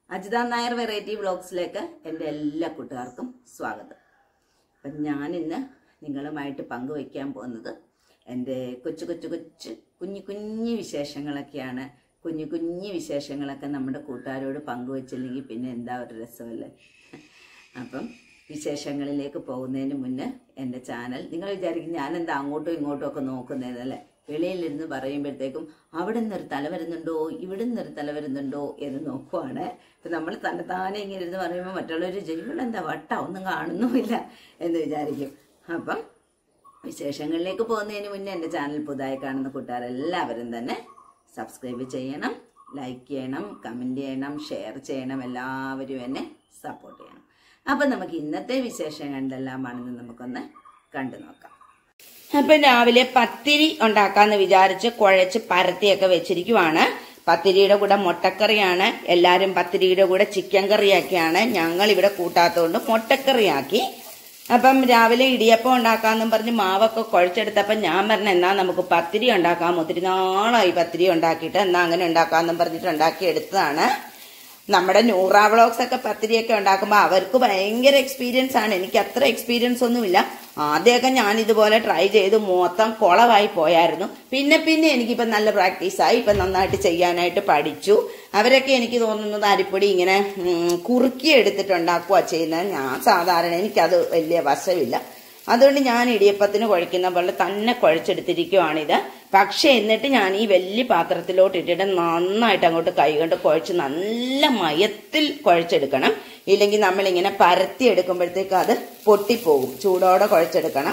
Ajitha Nair variety വ്ളോഗ്സിലേക്ക് എൻ്റെ എല്ലാ കൂട്ടുകാർക്കും സ്വാഗതം അപ്പം ഞാനിന്ന് നിങ്ങളുമായിട്ട് പങ്കുവയ്ക്കാൻ പോകുന്നത് എൻ്റെ കൊച്ചു കൊച്ചു കൊച്ചു കുഞ്ഞു കുഞ്ഞു വിശേഷങ്ങളൊക്കെയാണ് കുഞ്ഞു കുഞ്ഞു വിശേഷങ്ങളൊക്കെ നമ്മുടെ കൂട്ടുകാരോട് പങ്കുവച്ചില്ലെങ്കിൽ പിന്നെ എന്താ ഒരു രസമല്ലേ അപ്പം വിശേഷങ്ങളിലേക്ക് പോകുന്നതിന് മുന്നേ എൻ്റെ ചാനൽ നിങ്ങൾ വിചാരിക്കും ഞാനെന്താ അങ്ങോട്ടും ഇങ്ങോട്ടും ഒക്കെ നോക്കുന്നതല്ലേ വെളിയിലിരുന്ന് പറയുമ്പോഴത്തേക്കും അവിടെ നിന്നൊരു തല വരുന്നുണ്ടോ ഇവിടെ നിന്നൊരു തല വരുന്നുണ്ടോ എന്ന് നോക്കുവാണ് ഇപ്പം നമ്മൾ തന്നെത്താനെ ഇങ്ങനെ ഇരുന്ന് പറയുമ്പോൾ മറ്റുള്ളവർ ജൈവം എന്താ വട്ട ഒന്നും കാണുന്നുമില്ല എന്ന് വിചാരിക്കും അപ്പം വിശേഷങ്ങളിലേക്ക് പോകുന്നതിന് മുന്നേ എൻ്റെ ചാനൽ പുതുതായി കാണുന്ന കൂട്ടുകാരെല്ലാവരും തന്നെ സബ്സ്ക്രൈബ് ചെയ്യണം ലൈക്ക് ചെയ്യണം കമൻറ്റ് ചെയ്യണം ഷെയർ ചെയ്യണം എല്ലാവരും എന്നെ സപ്പോർട്ട് ചെയ്യണം അപ്പം നമുക്ക് ഇന്നത്തെ വിശേഷം എന്തെല്ലാമാണെന്ന് നമുക്കൊന്ന് കണ്ടു നോക്കാം അപ്പം രാവിലെ പത്തിരി ഉണ്ടാക്കാന്ന് വിചാരിച്ച് കുഴച്ച് പരത്തിയൊക്കെ വെച്ചിരിക്കുവാണ് പത്തിരിയുടെ കൂടെ മുട്ടക്കറിയാണ് എല്ലാരും പത്തിരിയുടെ കൂടെ ചിക്കൻ കറിയൊക്കെയാണ് ഞങ്ങൾ ഇവിടെ കൂട്ടാത്തതുകൊണ്ട് മുട്ടക്കറിയാക്കി അപ്പം രാവിലെ ഇടിയപ്പം ഉണ്ടാക്കാന്നും പറഞ്ഞ് മാവൊക്കെ കുഴച്ചെടുത്തപ്പം ഞാൻ പറഞ്ഞ എന്നാ നമുക്ക് പത്തിരി ഉണ്ടാക്കാം ഒത്തിരി നാളായി പത്തിരി ഉണ്ടാക്കിയിട്ട് എന്നാ അങ്ങനെ ഉണ്ടാക്കാന്നും പറഞ്ഞിട്ട് ഉണ്ടാക്കി എടുത്തതാണ് നമ്മുടെ നൂറാ വ്ളോഗ്സ് ഒക്കെ പത്തിരിയൊക്കെ ഉണ്ടാക്കുമ്പോൾ അവർക്ക് ഭയങ്കര എക്സ്പീരിയൻസ് ആണ് എനിക്ക് അത്ര എക്സ്പീരിയൻസ് ഒന്നുമില്ല ആദ്യമൊക്കെ ഞാൻ ഇതുപോലെ ട്രൈ ചെയ്ത് മൊത്തം കുളമായി പോയായിരുന്നു പിന്നെ പിന്നെ എനിക്കിപ്പം നല്ല പ്രാക്ടീസായി ഇപ്പം നന്നായിട്ട് ചെയ്യാനായിട്ട് പഠിച്ചു അവരൊക്കെ എനിക്ക് തോന്നുന്നത് അരിപ്പൊടി ഇങ്ങനെ ഉം, കുറുക്കി എടുത്തിട്ട് ഉണ്ടാക്കുക ചെയ്യുന്നത് ഞാൻ സാധാരണ എനിക്കത് വലിയ വശമില്ല അതുകൊണ്ട് ഞാൻ ഇടിയപ്പത്തിന് കുഴക്കുന്ന പോലെ തന്നെ കുഴച്ചെടുത്തിരിക്കുവാണിത് പക്ഷെ എന്നിട്ട് ഞാൻ ഈ വലിയ പാത്രത്തിലോട്ട് ഇട്ടിട്ട് നന്നായിട്ട് അങ്ങോട്ട് കൈകൊണ്ട് കുഴച്ച് നല്ല മയത്തിൽ കുഴച്ചെടുക്കണം ഇല്ലെങ്കിൽ നമ്മളിങ്ങനെ പരത്തി എടുക്കുമ്പോഴത്തേക്ക് അത് പൊട്ടിപ്പോകും ചൂടോടെ കുഴച്ചെടുക്കണം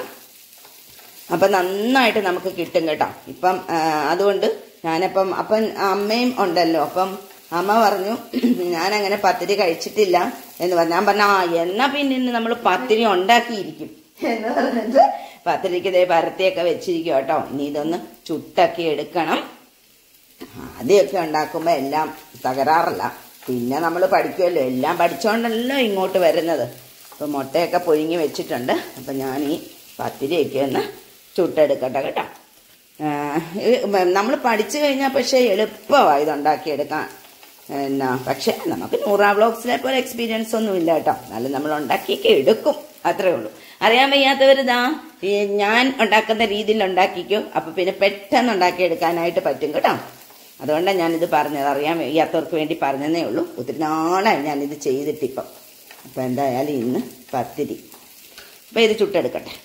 അപ്പം നന്നായിട്ട് നമുക്ക് കിട്ടും കേട്ടോ ഇപ്പം ആ, അതുകൊണ്ട് ഞാനപ്പം അപ്പം അമ്മയും ഉണ്ടല്ലോ അപ്പം അമ്മ പറഞ്ഞു ഞാനങ്ങനെ പത്തിരി കഴിച്ചിട്ടില്ല എന്ന് പറഞ്ഞു ഞാൻ പറഞ്ഞു ആ എന്നാ പിന്നെ ഇന്ന് നമ്മൾ പത്തിരി ഉണ്ടാക്കിയിരിക്കും എന്ന് പറഞ്ഞിട്ട് പത്തിരിക്ക് ഇതേ പരത്തിയൊക്കെ വെച്ചിരിക്കും കേട്ടോ ഇനി ഇതൊന്ന് ചുട്ടൊക്കെ എടുക്കണം ആദ്യമൊക്കെ ഉണ്ടാക്കുമ്പോൾ എല്ലാം തകരാറില്ല പിന്നെ നമ്മൾ പഠിക്കുമല്ലോ എല്ലാം പഠിച്ചുകൊണ്ടല്ലോ ഇങ്ങോട്ട് വരുന്നത് അപ്പം മുട്ടയൊക്കെ പുഴുങ്ങി വെച്ചിട്ടുണ്ട് അപ്പം ഞാൻ ഈ പത്തിരിയൊക്കെ ഒന്ന് ചുട്ടെടുക്കട്ടെ കേട്ടോ നമ്മൾ പഠിച്ചു കഴിഞ്ഞാൽ പക്ഷേ എളുപ്പമാണ് ഇത് ഉണ്ടാക്കിയെടുക്കാൻ എന്നാ പക്ഷെ നമുക്ക് നൂറാ വ്ളോഗ്സിലെ പോലെ എക്സ്പീരിയൻസ് ഒന്നും ഇല്ല കേട്ടോ എന്നാലും നമ്മൾ ഉണ്ടാക്കിയൊക്കെ എടുക്കും അത്രേ ഉള്ളൂ അറിയാൻ വയ്യാത്തവരിതാ ഈ ഞാൻ ഉണ്ടാക്കുന്ന രീതിയിൽ ഉണ്ടാക്കിക്കോ അപ്പൊ പിന്നെ പെട്ടെന്ന് ഉണ്ടാക്കിയെടുക്കാനായിട്ട് പറ്റും കേട്ടോ അതുകൊണ്ടാണ് ഞാനിത് പറഞ്ഞത് അറിയാൻ വയ്യാത്തവർക്ക് വേണ്ടി പറഞ്ഞതേ ഉള്ളൂ ഒത്തിരി നാളായി ഞാനിത് ചെയ്തിട്ടിപ്പം അപ്പം എന്തായാലും ഇന്ന് പത്തിരി അപ്പം ഇത് ചുട്ടെടുക്കട്ടെ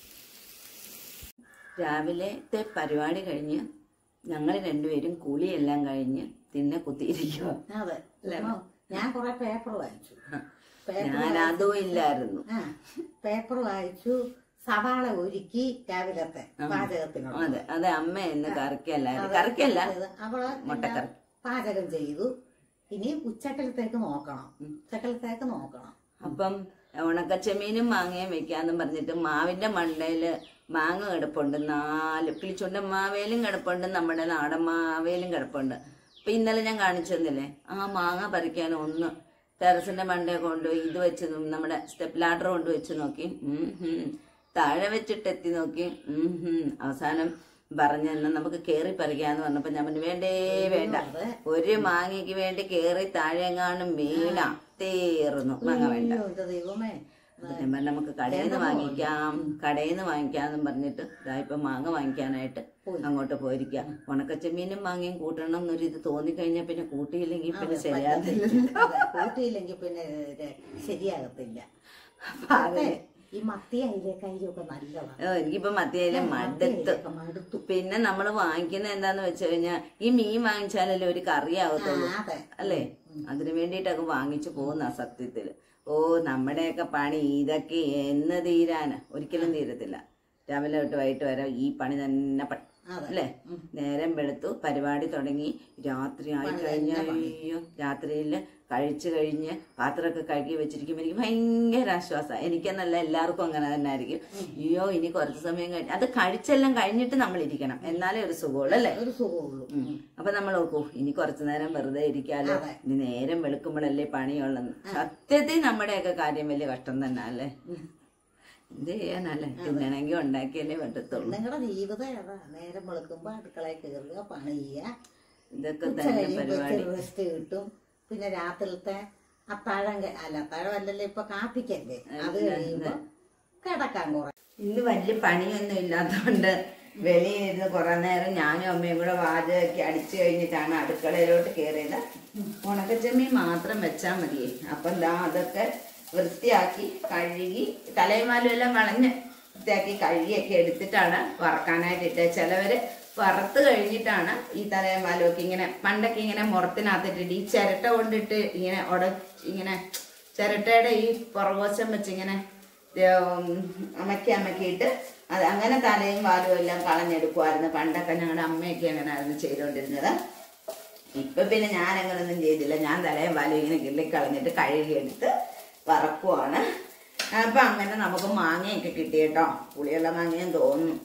രാവിലത്തെ പരിപാടി കഴിഞ്ഞ് ഞങ്ങൾ രണ്ടുപേരും കുളിയെല്ലാം കഴിഞ്ഞ് തിന്നെ കുത്തിയിരിക്കുക അതെ ഉം. ഞാൻ കുറെ പേപ്പർ വായിച്ചു പേപ്പർ ഞാൻ അതും ഇല്ലായിരുന്നു ആ പേപ്പർ വായിച്ചു സവാള ഒരുക്കി രാവിലത്തെ പാചകത്തിനുള്ള അതെ അതെ അമ്മ എന്ന് കറിക്കല്ലായിരുന്നു കറിക്കല്ല അവള് മുട്ടക്കറി. പാചകം ചെയ്തു ഇനി ഉച്ചക്കലത്തേക്ക് നോക്കണം ഉച്ചക്കലത്തേക്ക് നോക്കണം അപ്പം ഉണക്കച്ചമീനും മാങ്ങയും വെക്കാന്നും പറഞ്ഞിട്ട് മാവിന്റെ മണ്ടയില് മാങ്ങ കിടപ്പുണ്ട് നാല് കിളിച്ചുണ്ട മാവേലും കിടപ്പുണ്ട് നമ്മുടെ നാടൻ മാവേലും കിടപ്പുണ്ട് അപ്പൊ ഇന്നലെ ഞാൻ കാണിച്ചു തന്നില്ലേ ആ മാങ്ങ പറിക്കാൻ ഒന്ന് ടെറസിന്റെ മണ്ടയെ കൊണ്ടുപോയി ഇത് വെച്ച് നം- നമ്മുടെ സ്റ്റെപ്പ് ലാഡർ കൊണ്ട് വെച്ച് നോക്കി ഉം ഹും. താഴെ വെച്ചിട്ട് എത്തി നോക്കി ഉം ഹും. അവസാനം പറഞ്ഞു എന്നാ നമുക്ക് കേറി പറിക്കാന്ന് പറഞ്ഞപ്പോ ഞാൻ പറഞ്ഞു വേണ്ടേ വേണ്ട ഒരു മാങ്ങയ്ക്ക് വേണ്ടി കേറി താഴെങ്ങാനും വീണ തീർന്നു മാങ്ങ വേണ്ട അയ്യോ, എന്റെ ദൈവമേ അപ്പൊ ഞാൻ പറഞ്ഞു നമുക്ക് കടയിൽ നിന്ന് വാങ്ങിക്കാം കടയിൽ നിന്ന് വാങ്ങിക്കാന്നും പറഞ്ഞിട്ട് ഇതാ ഇപ്പൊ മാങ്ങ വാങ്ങിക്കാനായിട്ട് അങ്ങോട്ട് പോയിരിക്കാം ഉണക്കച്ചെമ്മീനും മാങ്ങയും കൂട്ടണം എന്നൊരു ഇത് തോന്നിക്കഴിഞ്ഞാൽ പിന്നെ കൂട്ടിയില്ലെങ്കിൽ പിന്നെ ശരിയാകത്തില്ല അതെ, കൂട്ടിയില്ലെങ്കിൽ പിന്നെ ഇത് ശരിയാകത്തില്ല അതെ ഈ മത്തി അയിലേക്കായിരിക്കും നല്ലതാണ് ഓ, എനിക്കിപ്പോ മത്തിയയിലെ മടുത്ത് അയിലൊക്കെ മടുത്തു പിന്നെ നമ്മൾ വാങ്ങിക്കുന്നത് എന്താന്ന് വെച്ച് കഴിഞ്ഞാൽ ഈ മീൻ വാങ്ങിച്ചാലല്ലേ ഒരു കറിയാവത്തുള്ളൂ ആ, അതെ അല്ലേ അതിനു വേണ്ടിയിട്ടൊക്കെ വാങ്ങിച്ചു പോകുന്ന സത്യത്തില് ഓ നമ്മുടെയൊക്കെ പണി ഇതൊക്കെ എന്ന് തീരാന് ഒരിക്കലും തീരത്തില്ല രാവിലെ തൊട്ട് വൈകിട്ട് വരെ ഈ പണി തന്നെ പ- അതെ. അല്ലേ നേരം വെളുത്തു പരിപാടി തുടങ്ങി രാത്രി ആയി കഴിഞ്ഞാൽ അയ്യോ രാത്രിയില് കഴിച്ചു കഴിഞ്ഞ് പാത്രമൊക്കെ കഴുകി വെച്ചിരിക്കുമ്പോൾ എനിക്ക് ഭയങ്കര ആശ്വാസം എനിക്കെന്നല്ല എല്ലാവർക്കും അങ്ങനെ തന്നെ ആയിരിക്കും അയ്യോ ഇനി കുറച്ച് സമയം കഴിഞ്ഞ് അത് കഴിച്ചെല്ലാം കഴിഞ്ഞിട്ട് നമ്മൾ ഇരിക്കണം എന്നാലേ ഒരു സുഖമുള്ളൂ അല്ലേ ഒരു സുഖമുള്ളൂ ഉം. അപ്പൊ നമ്മൾ ഓർക്കൂ ഇനി കുറച്ചു നേരം വെറുതെ ഇരിക്കാലോ ഇനി നേരം വെളുക്കുമ്പോഴല്ലേ പണിയുള്ളെന്ന് സത്യത്തിൽ നമ്മുടെയൊക്കെ കാര്യം വലിയ കഷ്ടം തന്നെ അല്ലേ എന്ത് ചെയ്യാനല്ലേ തിന്നണമെങ്കിൽ ഉണ്ടാക്കിയല്ലേ പറ്റത്തുള്ളൂ നിങ്ങളുടെ ജീവിതം ഏതാ നേരം വെളുക്കുമ്പോ അടുക്കളയിൽ കയറുക പണി ചെയ്യുക ഇതൊക്കെ ഉച്ച തന്നെ കഴിയുമ്പോ പരിപാടി റെസ്റ്റ് കിട്ടും പിന്നെ രാത്രിലത്തെ അത്താഴം ക- അല്ല അത്താഴം അല്ലല്ലോ ഇപ്പൊ കാപ്പിക്കല്ലേ അത് കഴിയുമ്പോ കിടക്കാൻ കുറെ ഇന്ന് വലിയ പണിയൊന്നും ഇല്ലാത്തതുകൊണ്ട് വെളിയിരുന്ന് കുറെ നേരം ഞാനും അമ്മയും കൂടെ വാചകമൊക്കെ അടിച്ചു കഴിഞ്ഞിട്ടാണ് അടുക്കളയിലോട്ട് കയറിയത് ഉണക്കച്ചെമ്മീൻ മാത്രം വെച്ചാൽ മതിയേ അപ്പം ദാ അതൊക്കെ വൃത്തിയാക്കി കഴുകി തലയുമാലും എല്ലാം കളഞ്ഞ് വൃത്തിയാക്കി കഴുകിയൊക്കെ എടുത്തിട്ടാണ് വറക്കാനായിട്ട് ഇട്ടത് ചിലവര് വറുത്ത് കഴിഞ്ഞിട്ടാണ് ഈ തലയുമാലും ഒക്കെ ഇങ്ങനെ പണ്ടൊക്കെ ഇങ്ങനെ മുറത്തിനകത്തിട്ടിട്ട് ഈ ചിരട്ട കൊണ്ടിട്ട് ഇങ്ങനെ ഉട ഇങ്ങനെ ചിരട്ടയുടെ ഈ പുറകോശം വെച്ച് ഇങ്ങനെ ഉം, അമക്കി അമക്കിയിട്ട് അത് അങ്ങനെ തലയും വാലും എല്ലാം കളഞ്ഞെടുക്കുമായിരുന്നു പണ്ടൊക്കെ ഞങ്ങളുടെ അമ്മയൊക്കെ അങ്ങനെയായിരുന്നു ചെയ്തുകൊണ്ടിരുന്നത് ഇപ്പൊ പിന്നെ ഞാൻ അങ്ങനൊന്നും ചെയ്തില്ല ഞാൻ തലയും വാലും ഇങ്ങനെ കിള്ളി കളഞ്ഞിട്ട് കഴുകിയെടുത്ത് വറക്കുവാണ് അപ്പൊ അങ്ങനെ നമുക്ക് മാങ്ങയൊക്കെ കിട്ടി കേട്ടോ പുളിയുള്ള മാങ്ങയും തോന്നുന്നു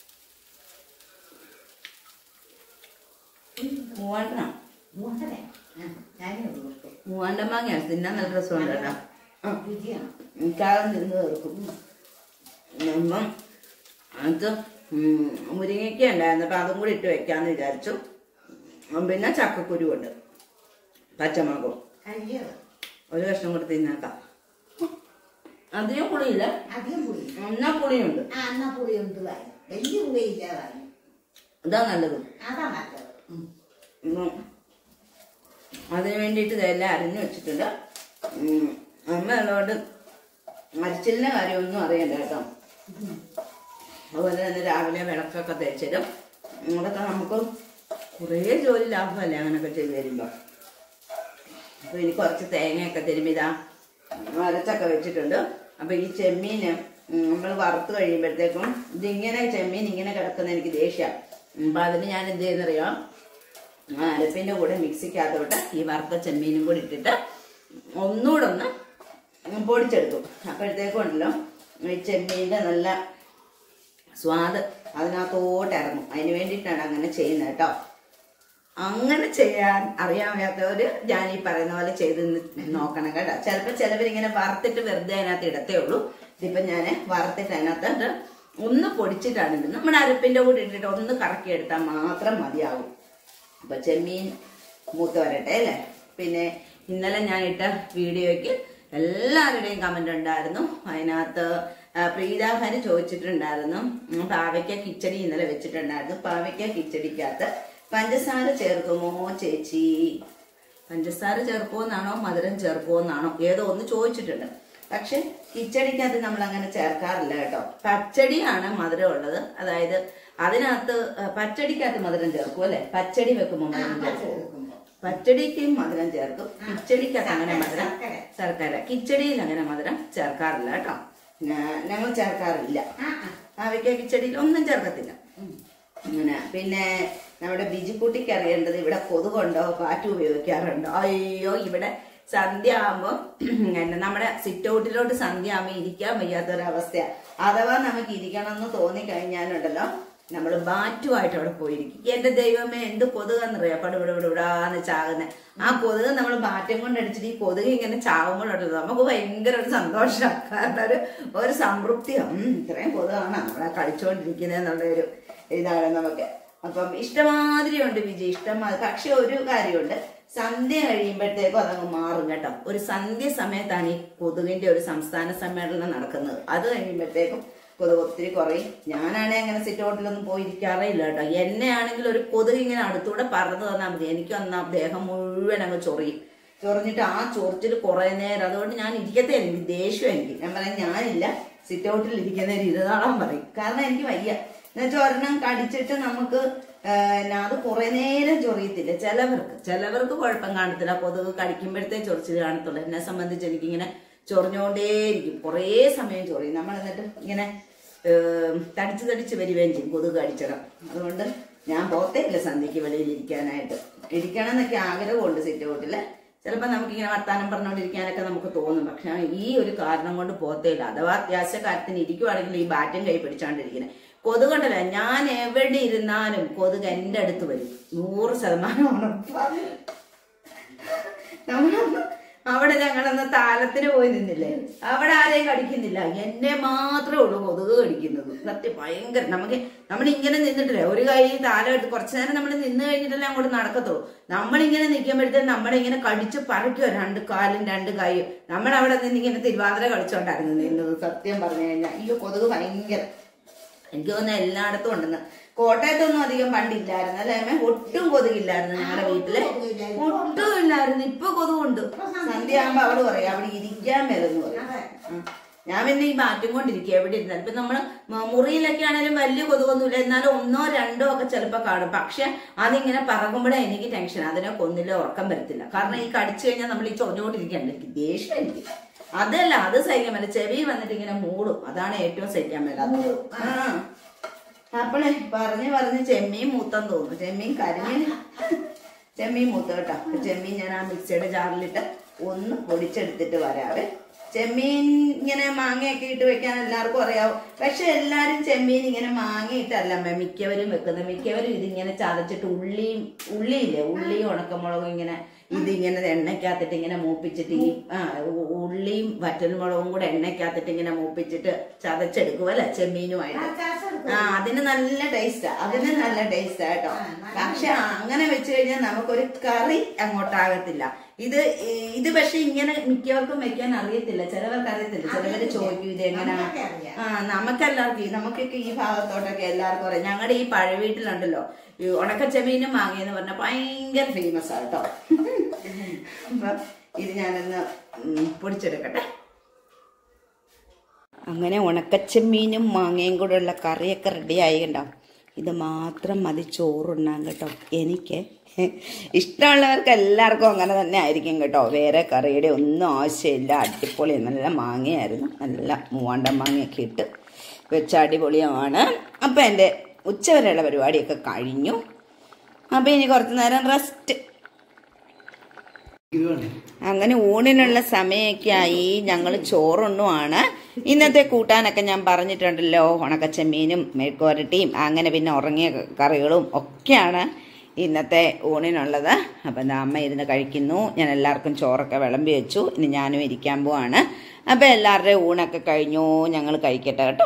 മൂവാണ്ടണം മൂന്നര ഞാനേ ഉള്ളൂ ഇപ്പൊ. മൂവാണ്ട മാങ്ങയാണ് തിന്നാൻ നല്ല രസമുണ്ട് കേട്ടോ ആ രുചിയാണ് എനിക്കകം നിന്ന് തീർക്കും അപ്പം അത് ഉം, മുരിങ്ങയ്ക്ക ഉണ്ടായിരുന്നു അപ്പം അതും കൂടി ഇട്ട് വെക്കാന്ന് വിചാരിച്ചു ഉം, പിന്നെ ചക്കക്കുരു ഉണ്ട് പച്ചമുളകും കഴിയത് ഒരു കഷ്ണം കൂടി തിന്നേക്കാം അധികം പുളിയില്ല അധികം പുളി എന്നാ പുളിയുണ്ട് ആ എന്നാ പുളി ഉണ്ട് താനും വലിയ പുളി ഇല്ലാതാനും ഇതാ നല്ലത് അതാ നല്ലത് ഉം. ഉം. അതിന് വേണ്ടിയിട്ട് ഇതെല്ലാം അരിഞ്ഞു വെച്ചിട്ടുണ്ട് ഉം. അമ്മ ഉള്ളതുകൊണ്ട് മരിച്ചിലിൻ്റെ കാര്യമൊന്നും അറിയണ്ട കേട്ടോ അതുപോലെ തന്നെ രാവിലെ വിളക്കൊക്കെ തേച്ചിടും അതൊക്കെ നമുക്ക് കുറേ ജോലി ലാഭമല്ലേ അങ്ങനെയൊക്കെ ചെയ്ത് തരുമ്പോൾ അപ്പോൾ ഇനി കുറച്ച് തേങ്ങയൊക്കെ തരുമ്പോൾ അരച്ചൊക്കെ വെച്ചിട്ടുണ്ട് അപ്പോൾ ഈ ചെമ്മീൻ നമ്മൾ വറുത്ത് കഴിയുമ്പോഴത്തേക്കും ഇതിങ്ങനെ ചെമ്മീൻ ഇങ്ങനെ കിടക്കുന്ന എനിക്ക് ദേഷ്യമാണ് അപ്പോൾ അതിന് ഞാൻ എന്ത് ചെയ്യുന്നറിയാം ആ അരപ്പിൻ്റെ കൂടെ മിക്സിക്കകത്തോട്ട് ഈ വറുത്ത ചെമ്മീനും കൂടി ഇട്ടിട്ട് ഒന്നുകൂടെ ഒന്ന് പൊടിച്ചെടുക്കും അപ്പോഴത്തേക്കും ഉണ്ടല്ലോ ഈ ചെമ്മീൻ്റെ നല്ല സ്വാദ് അതിനകത്തോട്ട് ഇറങ്ങും അതിന് വേണ്ടിയിട്ടാണ് അങ്ങനെ ചെയ്യുന്നത് കേട്ടോ അങ്ങനെ ചെയ്യാൻ അറിയാമത്തവര് ഞാൻ ഈ പറയുന്ന പോലെ ചെയ്ത് നി- നോക്കണം കേട്ടോ ചിലപ്പോൾ ചിലവരിങ്ങനെ വറുത്തിട്ട് വെറുതെ അതിനകത്ത് ഇടത്തേ ഉള്ളൂ ഇതിപ്പോ ഞാൻ വറുത്തിട്ട് അതിനകത്ത് ഒന്ന് പൊടിച്ചിട്ടാണ് ഇടുന്നത് നമ്മുടെ അരപ്പിന്റെ കൂടെ ഇട്ടിട്ട് ഒന്ന് കറക്കി എടുത്താൽ മാത്രം മതിയാവും അപ്പൊ ചെമ്മീൻ മൂത്ത് വരട്ടെ അല്ലേ പിന്നെ ഇന്നലെ ഞാൻ ഇട്ട വീഡിയോയ്ക്ക് എല്ലാവരുടെയും കമന്റ് ഉണ്ടായിരുന്നു അതിനകത്ത് ആ, പ്രീത ഹരി ചോദിച്ചിട്ടുണ്ടായിരുന്നു ഉം, പാവയ്ക്ക കിച്ചടി ഇന്നലെ വെച്ചിട്ടുണ്ടായിരുന്നു പാവയ്ക്ക കിച്ചടിക്കകത്ത് പഞ്ചസാര ചേർക്കുമോ ചേച്ചി പഞ്ചസാര ചേർക്കുമെന്നാണോ മധുരം ചേർക്കുമെന്നാണോ ഏതോ ഒന്ന് ചോദിച്ചിട്ടുണ്ട് പക്ഷെ കിച്ചടിക്കകത്ത് നമ്മൾ അങ്ങനെ ചേർക്കാറില്ല കേട്ടോ പച്ചടിയാണ് മധുരം ഉള്ളത് അതായത് അതിനകത്ത് ആ, പച്ചടിക്കകത്ത് മധുരം ചേർക്കും അല്ലെ പച്ചടി വെക്കുമ്പോൾ മധുരം ചേർക്കും പച്ചടിക്ക് മധുരം ചേർക്കും കിച്ചടിക്കകത്ത് അങ്ങനെ മധുരം ശർക്കര. ശർക്കര കിച്ചടിയിൽ അങ്ങനെ മധുരം ചേർക്കാറില്ല കേട്ടോ ഞാ- ഞങ്ങൾ ചേർക്കാറില്ല ആ ആ പാവയ്ക്ക കിച്ചടിയിൽ ഒന്നും ചേർക്കത്തില്ല അങ്ങനെ പിന്നെ നമ്മുടെ ബിജുക്കുട്ടിക്ക് അറിയേണ്ടത് ഇവിടെ കൊതുകുണ്ടോ കാറ്റ് ഉപയോഗിക്കാറുണ്ടോ അയ്യോ ഇവിടെ സന്ധ്യ ആകുമ്പോൾ നമ്മുടെ സിറ്റ് ഔട്ടിലോട്ട് സന്ധ്യ ആകുമ്പോൾ ഇരിക്കാൻ വയ്യാത്തൊരവസ്ഥയാ അഥവാ നമുക്ക് ഇരിക്കണം എന്ന് തോന്നിക്കഴിഞ്ഞാലുണ്ടല്ലോ നമ്മൾ ബാറ്റുമായിട്ട് അവിടെ പോയിരിക്കും എന്റെ ദൈവമേ എന്ത് കൊതുകെന്നറിയാം പട ഇവിടെ ഇവിടെ ഇവിടാന്ന് ചാകുന്നത് ആ കൊതുക് നമ്മൾ ബാറ്റും കൊണ്ട് അടിച്ചിട്ട് ഈ കൊതുക് ഇങ്ങനെ ചാകുമ്പോഴുണ്ടല്ലോ നമുക്ക് ഭയങ്കര ഒരു സന്തോഷമാണ് കാരണം ഒരു ഒരു സംതൃപ്തിയോ ഉം, ഇത്രയും കൊതുകാണ് നമ്മളെ കളിച്ചുകൊണ്ടിരിക്കുന്നത് എന്നുള്ള ഒരു ഇതാണ് നമുക്ക് അപ്പം ഇഷ്ടമാതിരി ഉണ്ട് വിജയ് ഇഷ്ടമാതിരി പക്ഷെ ഒരു കാര്യമുണ്ട് സന്ധ്യ കഴിയുമ്പോഴത്തേക്കും അതങ്ങ് മാറും കേട്ടോ ഒരു സന്ധ്യ സമയത്താണ് ഈ കൊതുകിന്റെ ഒരു സംസ്ഥാന സമ്മേളനം നടക്കുന്നത് അത് കഴിയുമ്പോഴത്തേക്കും കൊതുക് ഒത്തിരി കുറയും ഞാനാണെ അങ്ങനെ സിറ്റ് ഔട്ടിലൊന്നും പോയിരിക്കാറേ ഇല്ല കേട്ടോ എന്നെ ആണെങ്കിൽ ഒരു കൊതുക് ഇങ്ങനെ അടുത്തൂടെ പറന്നു തന്നാൽ മതി എനിക്ക് വന്ന ദേഹം മുഴുവൻ അങ്ങ് ചൊറിയും ചൊറിഞ്ഞിട്ട് ആ ചൊറിച്ചിൽ കുറെ നേരം അതുകൊണ്ട് ഞാൻ ഇരിക്കത്തേ ഇല്ല. എനിക്ക് ദേഷ്യം എനിക്ക് ഞാൻ പറയാം ഞാനില്ല സിറ്റ് ഔട്ടിൽ ഇരിക്കുന്നവർ ഇരുന്നാളാൻ പറയും കാരണം എനിക്ക് വയ്യ എന്നുവെച്ചാൽ ഒരെണ്ണം കടിച്ചിട്ട് നമുക്ക് ആ, എന്നാ അത് കുറെ നേരം ചൊറിയത്തില്ല ചിലവർക്ക് ചിലവർക്ക് കുഴപ്പം കാണത്തില്ല കൊതുക് കടിക്കുമ്പോഴത്തേ ചൊറിച്ചിൽ കാണത്തുള്ളൂ എന്നെ സംബന്ധിച്ച് എനിക്കിങ്ങനെ ചൊറിഞ്ഞോണ്ടേയിരിക്കും കുറേ സമയം ചൊറിയും നമ്മൾ എന്നിട്ട് ഇങ്ങനെ ഏം, തടിച്ച് തടിച്ച് വരികയും ചെയ്യും കൊതുക് കടിച്ചിടാം അതുകൊണ്ട് ഞാൻ പോത്തേ ഇല്ല സന്ധ്യക്ക് വെളിയിൽ ഇരിക്കാനായിട്ട് ഇരിക്കണം എന്നൊക്കെ ആഗ്രഹമുണ്ട് സിറ്റ് ഔട്ടിൽ ചിലപ്പോൾ നമുക്കിങ്ങനെ വർത്താനം പറഞ്ഞുകൊണ്ടിരിക്കാനൊക്കെ നമുക്ക് തോന്നും പക്ഷെ ഈ ഒരു കാരണം കൊണ്ട് പോത്തേയില്ല അഥവാ അത്യാവശ്യ കാര്യത്തിന് ഇരിക്കുവാണെങ്കിൽ ഈ ബാറ്റും കൈ പിടിച്ചാണ്ടിരിക്കുന്നത് കൊതുകണ്ടല്ല ഞാൻ എവിടെ ഇരുന്നാലും കൊതുക് എൻ്റെ അടുത്ത് വരും നൂറ് ശതമാനം ഉറപ്പാണ് നമ്മളൊന്ന് അവിടെ ഞങ്ങളന്ന് താലത്തിന് പോയി നിന്നില്ലേ അവിടെ ആരെയും കടിക്കുന്നില്ല എന്നെ മാത്രമേ ഉള്ളൂ കൊതുക് കടിക്കുന്നത് സത്യം ഭയങ്കര നമുക്ക് നമ്മൾ ഇങ്ങനെ നിന്നിട്ടില്ലേ ഒരു കൈ താലം എടുത്ത് കുറച്ചു നേരം നമ്മൾ നിന്ന് കഴിഞ്ഞിട്ടല്ലേ അങ്ങോട്ട് നടക്കത്തുള്ളൂ നമ്മളിങ്ങനെ നിൽക്കുമ്പോഴത്തേക്കും നമ്മളിങ്ങനെ കടിച്ച് പറിക്കുക രണ്ട് കാലും രണ്ട് കൈയും നമ്മൾ അവിടെ നിന്ന് ഇങ്ങനെ തിരുവാതിര കളിച്ചോണ്ടായിരുന്നു നിന്നത് സത്യം പറഞ്ഞു കഴിഞ്ഞാൽ ഈ കൊതുക് ഭയങ്കര എനിക്ക് തോന്നുന്നു എല്ലായിടത്തും ഉണ്ടെന്ന് കോട്ടയത്തൊന്നും അധികം പണ്ടില്ലായിരുന്നു അല്ലേ അമ്മേ? ഒട്ടും കൊതുകില്ലായിരുന്നു ഞങ്ങളുടെ വീട്ടില് ഒട്ടും ഇല്ലായിരുന്നു ഇപ്പൊ കൊതുകുണ്ട് സന്ധ്യ ആകുമ്പോ അവള് പറയും അവിടെ ഇരിക്കാൻ വരുന്നു പറയും ഉം. ഞാൻ പിന്നെ ഈ മാറ്റും കൊണ്ടിരിക്കുക എവിടെ ഇരുന്നാലും ഇപ്പൊ നമ്മള് മ- മുറിയിലൊക്കെ ആണെങ്കിലും വലിയ കൊതുകൊന്നുമില്ല എന്നാലും ഒന്നോ രണ്ടോ ഒക്കെ ചിലപ്പോ കാണും പക്ഷെ അതിങ്ങനെ പറകുമ്പോഴേ എനിക്ക് ടെൻഷൻ അതിനെ കൊന്നില്ല ഉറക്കം വരത്തില്ല കാരണം ഈ കടിച്ചു കഴിഞ്ഞാൽ നമ്മൾ ഈ ചൊഞ്ഞോണ്ടിരിക്കണ്ട എനിക്ക് ദേഷ്യം എനിക്ക് അതല്ല അത് സഹിക്കാൻ പറ്റില്ല ചെവി വന്നിട്ട് ഇങ്ങനെ മൂടും അതാണ് ഏറ്റവും സഹിക്കാൻ മേലാത്തത് ആ അപ്പളെ പറഞ്ഞ് പറഞ്ഞ് ചെമ്മീൻ മൂത്തം തോന്നുന്നു ചെമ്മീൻ കരിമീൻ ചെമ്മീൻ മൂത്ത കേട്ടോ അപ്പൊ ചെമ്മീൻ ഞാൻ ആ മിക്സിയുടെ ജാറിലിട്ട് ഒന്ന് പൊടിച്ചെടുത്തിട്ട് വരാവേ ചെമ്മീൻ ഇങ്ങനെ മാങ്ങയൊക്കെ ഇട്ട് വെക്കാൻ എല്ലാവർക്കും അറിയാവും പക്ഷെ എല്ലാരും ചെമ്മീൻ ഇങ്ങനെ മാങ്ങയിട്ടല്ല അമ്മ മിക്കവരും വെക്കുന്നത് മിക്കവരും ഇതിങ്ങനെ ചതച്ചിട്ട് ഉള്ളിയും ഉള്ളിയില്ലേ ഉള്ളിയും ഉണക്കമുളകും ഇങ്ങനെ ഇതിങ്ങനെ എണ്ണയ്ക്കകത്തിട്ട് ഇങ്ങനെ മൂപ്പിച്ചിട്ട് ഈ ആ ഉ- ഉള്ളിയും വറ്റൽമുളകും കൂടെ എണ്ണയ്ക്കകത്തിട്ട് ഇങ്ങനെ മൂപ്പിച്ചിട്ട് ചതച്ചെടുക്കും അല്ലെ ചെമ്മീനുമായിട്ട് ആ അതിന് നല്ല ടേസ്റ്റാ അതിന് നല്ല ടേസ്റ്റാ കേട്ടോ പക്ഷെ അങ്ങനെ വെച്ച് കഴിഞ്ഞാൽ നമുക്കൊരു കറി അങ്ങോട്ടാകത്തില്ല ഇത് ഈ- ഇത് പക്ഷെ ഇങ്ങനെ മിക്കവർക്കും വെക്കാൻ അറിയത്തില്ല ചിലവർക്ക് അറിയത്തില്ല ചിലവര് ചോദിക്കും ഇത് എങ്ങനെയാ ആ നമുക്കെല്ലാവർക്കും നമുക്കൊക്കെ ഈ ഭാഗത്തോട്ടൊക്കെ എല്ലാവർക്കും അറിയാം ഞങ്ങളുടെ ഈ പഴയ വീട്ടിലുണ്ടല്ലോ ഈ ഉണക്കച്ചെമീനും മാങ്ങിയെന്ന് പറഞ്ഞാൽ ഭയങ്കര ഫേമസ് ആട്ടോ അപ്പൊ ഇത് ഞാനൊന്ന് ഉം, പൊടിച്ചെടുക്കട്ടെ അങ്ങനെ ഉണക്കച്ചെമ്മീനും മാങ്ങയും കൂടെ ഉള്ള കറിയൊക്കെ റെഡിയായി കണ്ടോ ഇത് മാത്രം മതി ചോറുണ്ണാൻ കേട്ടോ എനിക്ക് ഇഷ്ടമുള്ളവർക്ക് എല്ലാവർക്കും അങ്ങനെ തന്നെ ആയിരിക്കും കേട്ടോ വേറെ കറിയുടെ ഒന്നും ആവശ്യമില്ല അടിപൊളി നല്ല മാങ്ങയായിരുന്നു നല്ല മൂവാണ്ടൻ മാങ്ങയൊക്കെ ഇട്ട് വെച്ച അടിപൊളിയാണ് അപ്പം എൻ്റെ ഉച്ചവരെയുള്ള പരിപാടിയൊക്കെ കഴിഞ്ഞു അപ്പം ഇനി കുറച്ച് നേരം റെസ്റ്റ് അങ്ങനെ ഊണിനുള്ള സമയമൊക്കെ ആയി ഞങ്ങൾ ചോറുണ്ണുവാണ് ഇന്നത്തെ കൂട്ടാനൊക്കെ ഞാൻ പറഞ്ഞിട്ടുണ്ടല്ലോ ഉണക്കച്ചെമ്മീനും മെഴുക്കുവരട്ടിയും അങ്ങനെ പിന്നെ ഉറങ്ങിയ കറികളും ഒക്കെയാണ് ഇന്നത്തെ ഊണിനുള്ളത് അപ്പം എന്താ അമ്മ ഇരുന്ന് കഴിക്കുന്നു ഞാൻ എല്ലാവർക്കും ചോറൊക്കെ വിളമ്പി വെച്ചു ഇനി ഞാനും ഇരിക്കാൻ പോവാണ് അപ്പം എല്ലാവരുടെയും ഊണൊക്കെ കഴിഞ്ഞു ഞങ്ങൾ കഴിക്കട്ടെ കേട്ടോ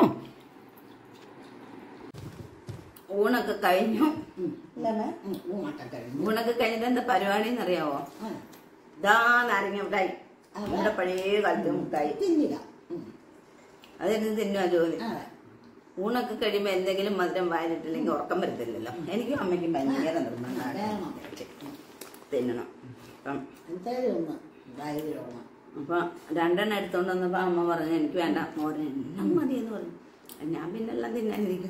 ഊണൊക്കെ കഴിഞ്ഞു ഊണൊക്കെ കഴിഞ്ഞു ഊണൊക്കെ കഴിഞ്ഞിട്ട് എന്താ പരിപാടി എന്നറിയാവോ ഇതാ നാരങ്ങ മിഠായി നമ്മുടെ പഴയ കാലത്തെ മിഠായി തിന്നില്ല അതെന്ത് തിന്നുവാ ജോലി അതെ ഊണൊക്കെ കഴിയുമ്പോ എന്തെങ്കിലും മധുരം വായിലിട്ടില്ലെങ്കിൽ ഉറക്കം വരത്തില്ലല്ലോ എനിക്കും അമ്മയ്ക്കും ഭയങ്കര നിർബന്ധമാണ് വേണം. തിന്നണം അപ്പം എന്തായാലും ഒന്ന് ധൈര്യമാണ് അപ്പൊ രണ്ടെണ്ണം എടുത്തോണ്ട് വന്നപ്പോ അമ്മ പറഞ്ഞു എനിക്ക് വേണ്ട ഒരെണ്ണം മതി എന്ന് പറഞ്ഞു ഞാൻ പിന്നെ എല്ലാം തിന്നാനിരിക്കും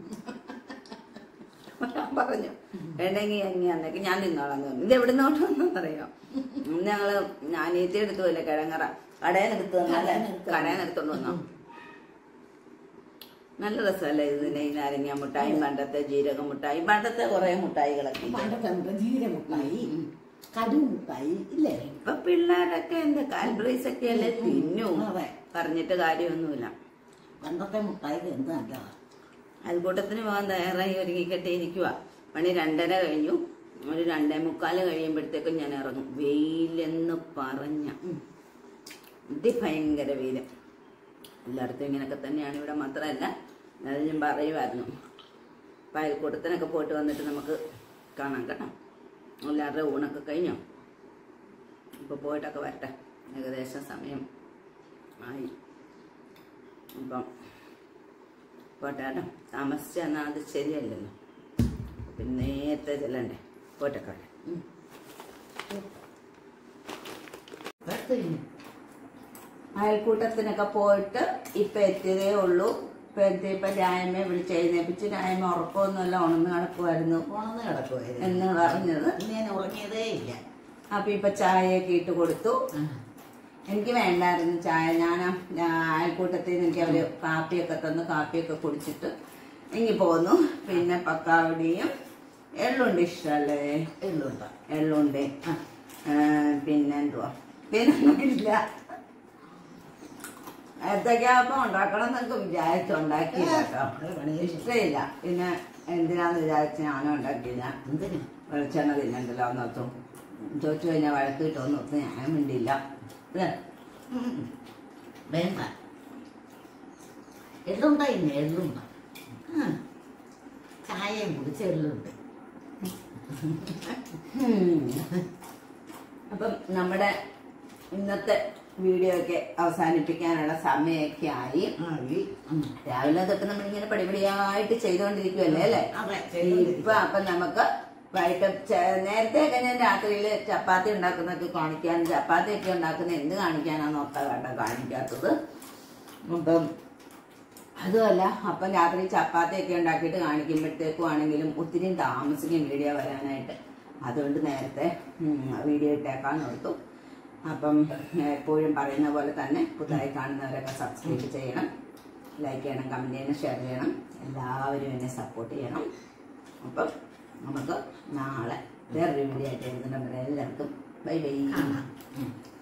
ഞാൻ പറഞ്ഞു വേണ്ടെങ്കിൽ എങ്ങനെ അന്നേക്ക് ഞാൻ തിന്നോളാം എന്ന് പറഞ്ഞു ഇത് എവിടെ നിന്നോട്ട് വന്നറിയാം ഞങ്ങള് ഞാനീത്തി എടുത്തു പോയില്ല കിഴങ്ങറ കടയിൽ എടുത്തു തന്നല്ലേ കടയിൽ എടുത്തോണ്ട് വന്നോ നല്ല രസമല്ലേ ഇതിന്റെ ഈ നാരങ്ങ മുട്ടായും പണ്ടത്തെ ജീരക മുട്ടായും പണ്ടത്തെ കുറെ മുട്ടായികളൊക്കെ ഇല്ലേ? പണ്ടത്തെ നമ്മുടെ ജീരമുട്ടായി കടുമുട്ടായി ഇല്ലേ ഇപ്പൊ പിള്ളേരൊക്കെ എന്ത് കാൽബ്രൈസ് ഒക്കെ അല്ലേ തിന്നു അതെ. പറഞ്ഞിട്ട് കാര്യമൊന്നുമില്ല പണ്ടത്തെ മുട്ടായി എന്ത് നല്ലതാ അയൽക്കൂട്ടത്തിന് പോകാൻ തയ്യാറായി ഒരുങ്ങിക്കെട്ടിയിരിക്കുക പണി രണ്ടര കഴിഞ്ഞു ഒരു രണ്ടേ മുക്കാല് കഴിയുമ്പോഴത്തേക്കും ഞാൻ ഇറങ്ങും വെയിലെന്ന് പറഞ്ഞ അതിഭയങ്കര വെയില് എല്ലായിടത്തും ഇങ്ങനെയൊക്കെ തന്നെയാണ് ഇവിടെ മാത്രമല്ല അത് ഞാൻ പറയുമായിരുന്നു അപ്പം അയൽക്കൂട്ടത്തിനൊക്കെ പോയിട്ട് വന്നിട്ട് നമുക്ക് കാണാം കേട്ടോ എല്ലാവരുടെ ഊണൊക്കെ കഴിഞ്ഞോ ഇപ്പോൾ പോയിട്ടൊക്കെ വരട്ടെ ഏകദേശം സമയം ആയി അപ്പം പോട്ടെ കേട്ടോ താമസിച്ച് എന്നാൽ അത് ശരിയല്ലല്ലോ പിന്നെ നേരത്തെ ചെല്ലണ്ടേ പോട്ടെ കേട്ടെ അയൽക്കൂട്ടത്തിനൊക്കെ പോയിട്ട് ഇപ്പൊ എത്തിയതേ ഉള്ളൂ ഇപ്പൊ എത്തിയപ്പോ രായമ്മയെ വിളിച്ച് എഴുന്നേപ്പിച്ച് രായമ്മ ഉറക്കമൊന്നുമല്ല ഉണർന്ന് കിടക്കുമായിരുന്നു ഉണർന്ന് കിടക്കുമായിരുന്നു എന്ന് പറഞ്ഞത് ഇന്ന് ഞാൻ ഉറങ്ങിയതേ ഇല്ല അപ്പൊ ഇപ്പൊ ചായയൊക്കെ ഇട്ട് കൊടുത്തു എനിക്ക് വേണ്ടായിരുന്നു ചായ ഞാൻ അയൽക്കൂട്ടത്തിൽ നിന്ന് എനിക്ക് അവര് കാപ്പിയൊക്കെ തന്ന് കാപ്പിയൊക്കെ കുടിച്ചിട്ട് ഇങ്ങി പോന്നു പിന്നെ പക്കാവടിയും എള്ളുണ്ട് ഇഷ്ടമല്ലേ എള്ളുണ്ട എള്ളുണ്ട് പിന്നെ എന്തുവാ പിന്നൊന്നുമില്ല ഏത്തക്കാപ്പം ഉണ്ടാക്കണം എന്നൊക്കെ വിചാരിച്ചുണ്ടാക്കിയില്ല കേട്ടോ ഇഷ്ടമില്ല പിന്നെ എന്തിനാന്ന് വിചാരിച്ച് ഞാനും ഉണ്ടാക്കിയില്ല എന്തിനാ വെളിച്ചെണ്ണ തിന്നണ്ടല്ലോ എന്നോർത്തും ചോദിച്ചു കഴിഞ്ഞാൽ വഴക്ക് കിട്ടുമെന്ന് ഓർത്ത് ഞാൻ മിണ്ടില്ല അല്ലേ ഉം. വേണ്ട എള്ളുണ്ട ഇന്ന് എള്ളുണ്ട ആ. ചായയും കുടിച്ച് എള്ളുണ്ട് ഉം. അപ്പം നമ്മുടെ ഇന്നത്തെ വീഡിയോ ഒക്കെ അവസാനിപ്പിക്കാനുള്ള സമയമൊക്കെ ആയി ആ, ഈ, ഉം. രാവിലെ തൊട്ട് നമ്മളിങ്ങനെ പടിപടിയായിട്ട് ചെയ്തുകൊണ്ടിരിക്കുമല്ലേ അല്ലേ അതെ, ഇപ്പൊ ചെയ്തുകൊണ്ടിരിക്കുകയാ. അപ്പൊ നമുക്ക് വൈകിട്ട് ചെ- നേരത്തെയൊക്കെ ഞാൻ രാത്രിയിൽ ചപ്പാത്തി ഉണ്ടാക്കുന്നൊക്കെ കാണിക്കാൻ ചപ്പാത്തി ഒക്കെ ഉണ്ടാക്കുന്ന എന്ത് കാണിക്കാനാന്ന് ഓർത്താ വേണ്ട കാണിക്കാത്തത് അപ്പം അതുമല്ല അപ്പം രാത്രി ചപ്പാത്തി ഒക്കെ ഉണ്ടാക്കിയിട്ട് കാണിക്കുമ്പോഴത്തേക്കും ആണെങ്കിലും ഒത്തിരി താമസിക്കും വീഡിയോ വരാനായിട്ട് അതുകൊണ്ട് നേരത്തെ ഉം, വീഡിയോ ഇട്ടേക്കാന്ന് ഓർത്തു അപ്പം എപ്പോഴും പറയുന്ന പോലെ തന്നെ പുതുതായി കാണുന്നവരൊക്കെ സബ്സ്ക്രൈബ് ചെയ്യണം ലൈക്ക് ചെയ്യണം കമൻറ്റ് ചെയ്യണം ഷെയർ ചെയ്യണം എല്ലാവരും എന്നെ സപ്പോർട്ട് ചെയ്യണം അപ്പം നമുക്ക് നാളെ വേറൊരു വീഡിയോ ആയിട്ട് എഴുതുന്നവരെ എല്ലാവർക്കും ബൈ ബൈ കാണാം ഉം.